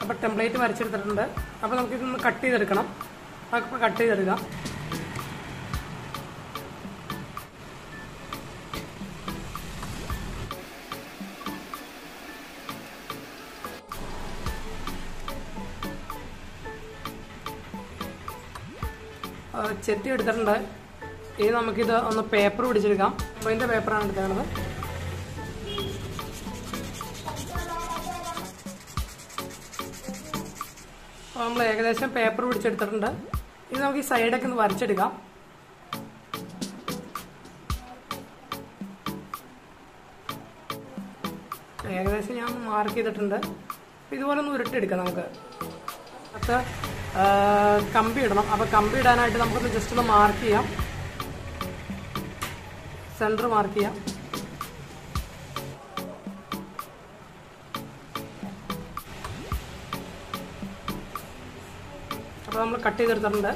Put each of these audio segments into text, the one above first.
അപ്പോൾ ടെംപ്ലേറ്റ് വരച്ചെടുത്തിട്ടുണ്ട് അപ്പോൾ നമുക്കിതൊന്ന് കട്ട് ചെയ്തെടുക്കണം അപ്പോൾ കട്ട് ചെയ്തെടുക്കാം ആ, ചെത്തി എടുത്തിട്ടുണ്ട് ഇനി നമുക്കിത് ഒന്ന് പേപ്പർ പിടിച്ചെടുക്കാം അപ്പോൾ ഇതിൻ്റെ പേപ്പറാണ് എടുത്തേണ്ടത് അപ്പോൾ നമ്മൾ ഏകദേശം പേപ്പർ പിടിച്ചെടുത്തിട്ടുണ്ട് ഇത് നമുക്ക് ഈ സൈഡൊക്കെ ഒന്ന് വരച്ചെടുക്കാം ഏകദേശം ഞാൻ ഒന്ന് മാർക്ക് ചെയ്തിട്ടുണ്ട് അപ്പോൾ ഇതുപോലെ ഒന്ന് ഉരുട്ടെടുക്കാം നമുക്ക് അത് കമ്പി ഇടണം അപ്പോൾ കമ്പി ഇടാനായിട്ട് നമുക്കൊന്ന് ജസ്റ്റ് ഒന്ന് മാർക്ക് ചെയ്യാം സെൻറ്റർ മാർക്ക് ചെയ്യാം അപ്പോൾ നമ്മൾ കട്ട് ചെയ്തെടുത്തിട്ടുണ്ട്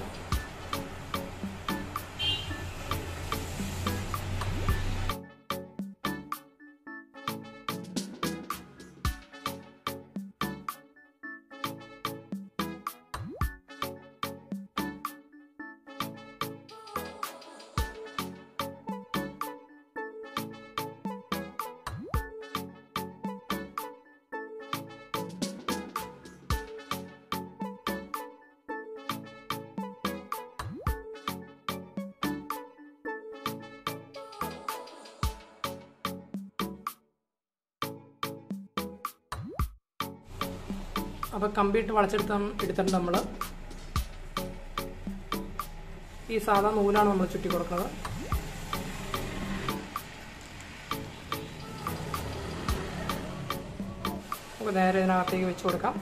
അപ്പോൾ കമ്പിയിട്ട് വളച്ചെടുത്ത എടുത്തിട്ടുണ്ട് നമ്മൾ ഈ സാധാ നൂലാണ് നമ്മൾ ചുറ്റി കൊടുക്കുന്നത് നമുക്ക് നേരെ ഇതിനകത്തേക്ക് വെച്ച് കൊടുക്കാം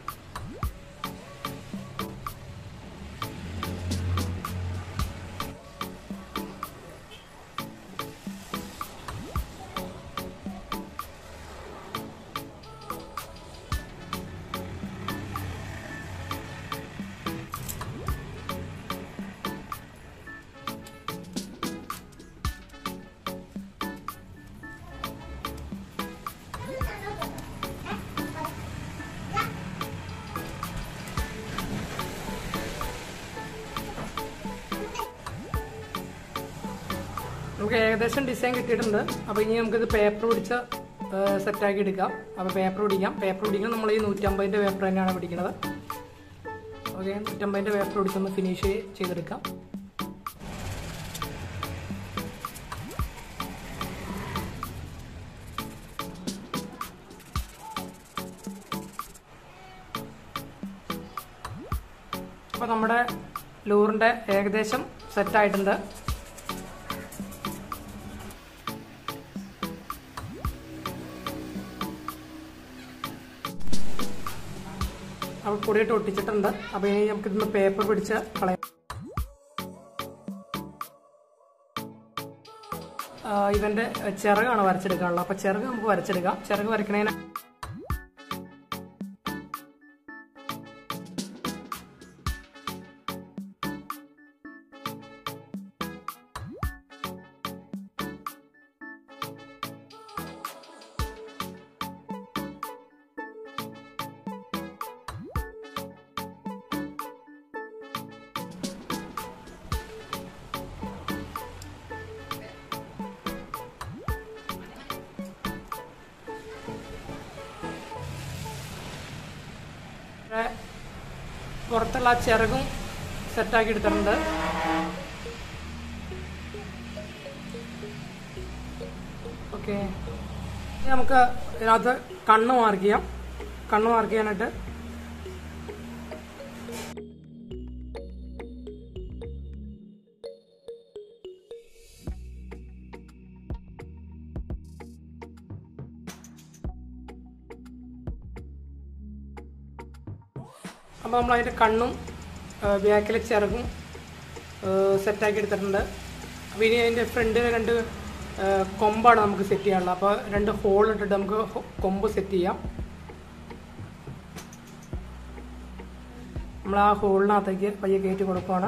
നമുക്ക് ഏകദേശം ഡിസൈൻ കിട്ടിയിട്ടുണ്ട് അപ്പോൾ ഇനി നമുക്കിത് പേപ്പർ പിടിച്ച് സെറ്റാക്കി എടുക്കാം അപ്പോൾ പേപ്പർ പിടിക്കാം പേപ്പർ പിടിക്കുന്നത് നമ്മൾ ഈ നൂറ്റമ്പതിൻ്റെ പേപ്പർ തന്നെയാണ് പിടിക്കുന്നത് ഓക്കെ നൂറ്റമ്പതിൻ്റെ പേപ്പർ പിടിച്ചൊന്ന് ഫിനിഷ് ചെയ്തെടുക്കാം അപ്പോൾ നമ്മുടെ ലൂറിൻ്റെ ഏകദേശം സെറ്റായിട്ടുണ്ട് അപ്പോൾ പൊടിയിട്ട് ഒട്ടിച്ചിട്ടുണ്ട് അപ്പോൾ ഇനി നമുക്കിതൊന്ന് പേപ്പർ പിടിച്ച് കളയാം ആ, ഇവന്റെ ചിറകാണ് വരച്ചെടുക്കാനുള്ളത് അപ്പോൾ ചിറക് നമുക്ക് വരച്ചെടുക്കാം ചിറക് വരയ്ക്കണേന് ഇവിടെ പുറത്തുള്ള ആ ചിറകും സെറ്റാക്കി എടുത്തിട്ടുണ്ട് ഓക്കെ ഇനി നമുക്ക് ഇതിനകത്ത് കണ്ണ് മാർക്ക് ചെയ്യാം കണ്ണ് മാർക്ക് ചെയ്യാനായിട്ട് അപ്പോൾ നമ്മൾ അതിൻ്റെ കണ്ണും ബാക്കിലെ ചിറകും സെറ്റാക്കി എടുത്തിട്ടുണ്ട് അപ്പോൾ ഇനി അതിൻ്റെ ഫ്രണ്ടിൽ രണ്ട് ആ, കൊമ്പാണ് നമുക്ക് സെറ്റ് ചെയ്യാനുള്ളത് അപ്പോൾ രണ്ട് ഹോൾ ഇട്ടിട്ട് നമുക്ക് ഹോ- കൊമ്പ് സെറ്റ് ചെയ്യാം നമ്മൾ ആ ഹോളിനകത്തേക്ക് പയ്യെ കയറ്റി കൊടുക്കുവാണ്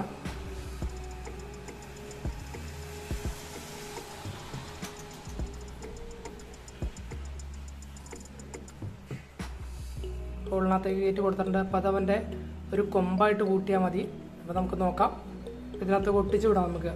ഹോളിനകത്തേക്ക് കയറ്റി കൊടുത്തിട്ടുണ്ട് അപ്പോൾ അതവൻ്റെ ഒരു കൊമ്പായിട്ട് കൂട്ടിയാൽ മതി അപ്പോൾ നമുക്ക് നോക്കാം ഇതിനകത്ത് ഒട്ടിച്ചു വിടാം നമുക്ക്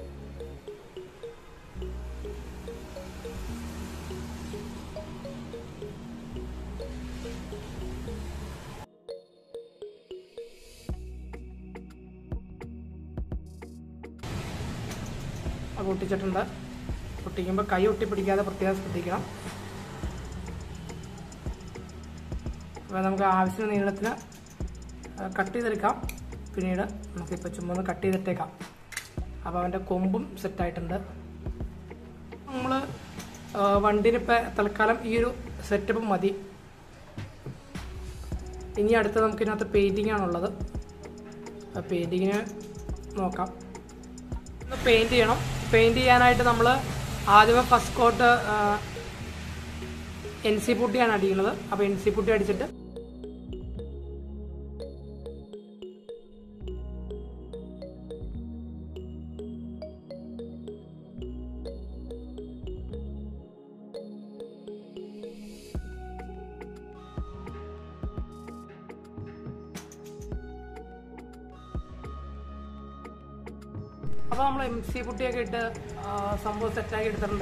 അത് ഒട്ടിച്ചിട്ടുണ്ട് ഒട്ടിക്കുമ്പോൾ കൈ ഒട്ടിപ്പിടിക്കാതെ പ്രത്യേകം ശ്രദ്ധിക്കണം അപ്പോൾ നമുക്ക് ആവശ്യത്തിന് നീളത്തിന് കട്ട് ചെയ്തെടുക്കാം പിന്നീട് നമുക്കിപ്പോൾ ചുമ്മാ ഒന്ന് കട്ട് ചെയ്തിട്ടേക്കാം അപ്പോൾ അവൻ്റെ കൊമ്പും സെറ്റായിട്ടുണ്ട് നമ്മൾ വണ്ടിനിപ്പോൾ തൽക്കാലം ഈ ഒരു സെറ്റപ്പ് മതി ഇനി അടുത്ത് നമുക്ക് ഇതിനകത്ത് പെയിൻറ്റിംഗ് ആണുള്ളത് പെയിൻറ്റിങ്ങിന് നോക്കാം ഒന്ന് പെയിൻറ് ചെയ്യണം പെയിൻറ് ചെയ്യാനായിട്ട് നമ്മൾ ആദ്യമേ ഫസ്റ്റ് കോട്ട് എൻ സി പുട്ടിയാണ് അടിക്കുന്നത് അപ്പോൾ എൻ സി പുട്ടി അടിച്ചിട്ട് അപ്പോൾ നമ്മൾ എം സി പുട്ടിയൊക്കെ ഇട്ട് ആ, സംഭവം സെറ്റാക്കി എടുത്തിട്ടുണ്ട്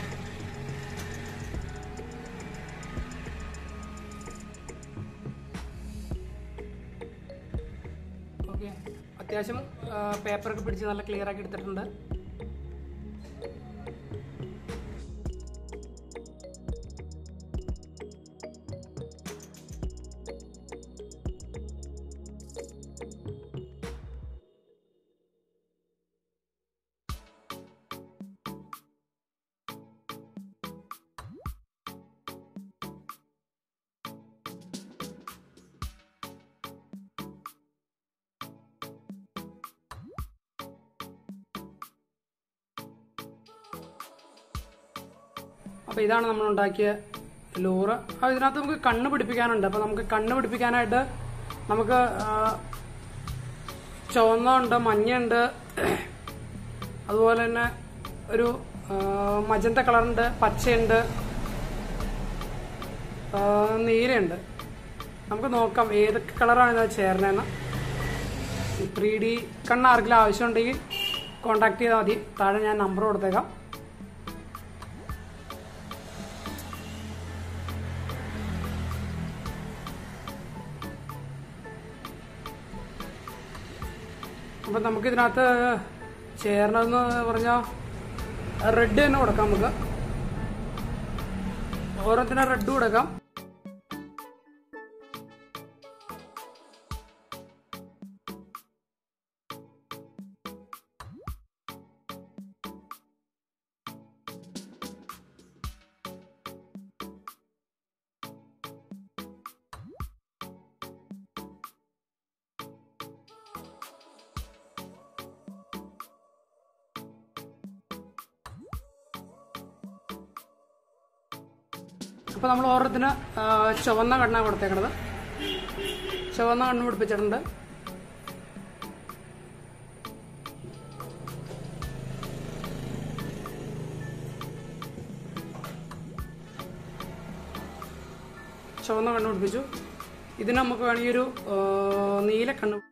ഓക്കെ അത്യാവശ്യം ആ, പേപ്പറൊക്കെ പിടിച്ച് നല്ല ക്ലിയർ ആക്കി എടുത്തിട്ടുണ്ട് അപ്പോൾ ഇതാണ് നമ്മൾ ഉണ്ടാക്കിയ ലൂറ് അപ്പോൾ ഇതിനകത്ത് നമുക്ക് കണ്ണ് പിടിപ്പിക്കാനുണ്ട് അപ്പോൾ നമുക്ക് കണ്ണ് പിടിപ്പിക്കാനായിട്ട് നമുക്ക് ആ, ചുവന്നുണ്ട് മഞ്ഞയുണ്ട് അതുപോലെ തന്നെ ഒരു ആ, മജന്ത കളറുണ്ട് പച്ചയുണ്ട് ആ, നീലയുണ്ട് നമുക്ക് നോക്കാം ഏതൊക്കെ കളറാണ് ഇതിനകത്ത് ചേരണേന്ന് ത്രീ ഡി കണ്ണ് ആർക്കെങ്കിലും ആവശ്യമുണ്ടെങ്കിൽ കോണ്ടാക്ട് ചെയ്താൽ മതി താഴെ ഞാൻ നമ്പർ കൊടുത്തേക്കാം അപ്പം നമുക്കിതിനകത്ത് ചേരണമെന്ന് പറഞ്ഞാൽ റെഡ് തന്നെ കൊടുക്കാം നമുക്ക് ഓരോരുത്തരും റെഡ് കൊടുക്കാം അപ്പോൾ നമ്മൾ ഓരോരുത്തത്തിന് ആ, ചുവന്ന കണ്ണാണ് കൊടുത്തേക്കണത് ചുവന്ന കണ്ണ് പിടിപ്പിച്ചിട്ടുണ്ട് ചുവന്ന കണ്ണ് പിടിപ്പിച്ചു ഇതിന് നമുക്ക് വേണമെങ്കിൽ ഒരു ആ, നീല കണ്ണ്